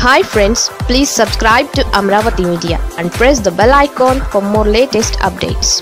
hi friends please subscribe to Amaravati media and press the bell icon for more latest updates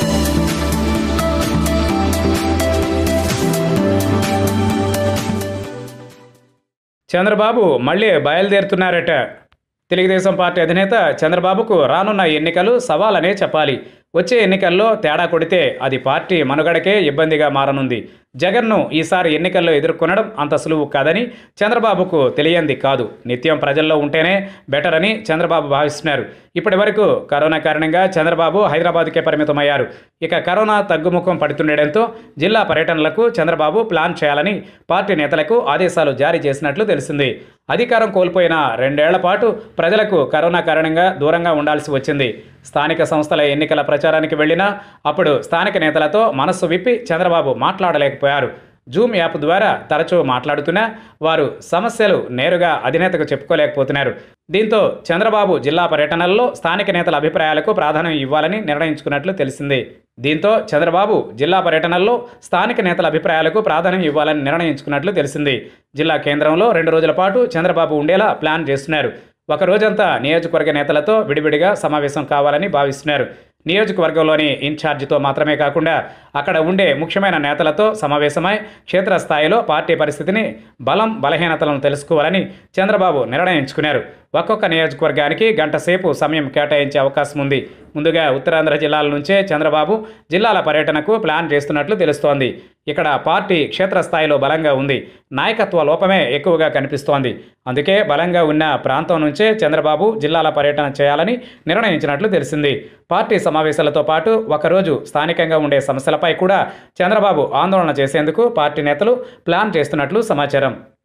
Chandrababu మళ్ళీ బయలుదేరుతున్నారట Telugu Desam party అధినేత చంద్రబాబుకు రానున్న ఎన్నికలు సవాలనే చెప్పాలి వచ్చే ఎన్నికల్లో తేడా కొడితే అది పార్టీ మనుగడకే ఇబ్బందిగా మారనుంది జగన్ను ఈసారి ఎన్నికల్లో ఎదుర్కొనడం అంత సులువు కాదని చంద్రబాబుకు తెలియంది కాదు నిత్యం ప్రజల్లో ఉంటేనే బెటర్ అని చంద్రబాబు భావిస్తున్నారు ఇప్పటి వరకు కరోనా కారణంగా చంద్రబాబు హైదరాబాద్కే పరిమితమయ్యారు ఇక కరోనా తగ్గుముఖం పడుతుండటంతో జిల్లా పర్యటనలకు చంద్రబాబు ప్లాన్ చేయాలని పార్టీ నేతలకు ఆదేశాలు జారీ చేసినట్లు తెలిసింది అధికారం కోల్పోయిన రెండేళ్ల పాటు ప్రజలకు కరోనా కారణంగా దూరంగా ఉండాల్సి వచ్చింది స్థానిక సంస్థల ఎన్నికల ప్రచారానికి వెళ్ళినా అప్పుడు స్థానిక నేతలతో మనస్సు విప్పి చంద్రబాబు మాట్లాడలేకపోయారు జూమ్ యాప్ ద్వారా తరచూ మాట్లాడుతున్నా వారు సమస్యలు నేరుగా అధినేతకు చెప్పుకోలేకపోతున్నారు దీంతో చంద్రబాబు జిల్లా పర్యటనల్లో స్థానిక నేతల అభిప్రాయాలకు ప్రాధాన్యం ఇవ్వాలని నిర్ణయించుకున్నట్లు తెలిసింది దీంతో చంద్రబాబు జిల్లా పర్యటనల్లో స్థానిక నేతల అభిప్రాయాలకు ప్రాధాన్యం ఇవ్వాలని నిర్ణయించుకున్నట్లు తెలిసింది జిల్లా కేంద్రంలో రెండు రోజుల పాటు చంద్రబాబు ఉండేలా ప్లాన్ చేస్తున్నారు ఒక రోజంతా నియోజకవర్గ నేతలతో విడివిడిగా సమావేశం కావాలని భావిస్తున్నారు నియోజకవర్గంలోని ఇన్ఛార్జితో మాత్రమే కాకుండా అక్కడ ఉండే ముఖ్యమైన నేతలతో సమావేశమై క్షేత్రస్థాయిలో పార్టీ పరిస్థితిని బలం బలహీనతలను తెలుసుకోవాలని చంద్రబాబు నిర్ణయించుకున్నారు ఒక్కొక్క నియోజకవర్గానికి గంట సేపు సమయం కేటాయించే అవకాశం ఉంది ముందుగా ఉత్తరాంధ్ర జిల్లాల నుంచే చంద్రబాబు జిల్లాల పర్యటనకు ప్లాన్ చేస్తున్నట్లు తెలుస్తోంది ఇక్కడ పార్టీ క్షేత్రస్థాయిలో బలంగా ఉంది నాయకత్వ లోపమే ఎక్కువగా కనిపిస్తోంది అందుకే బలంగా ఉన్న ప్రాంతం నుంచే చంద్రబాబు జిల్లాల పర్యటన చేయాలని నిర్ణయించినట్లు తెలిసింది పార్టీ సమావేశాలతో పాటు ఒకరోజు స్థానికంగా ఉండే సమస్యలపై కూడా చంద్రబాబు ఆందోళన చేసేందుకు పార్టీ నేతలు ప్లాన్ చేస్తున్నట్లు సమాచారం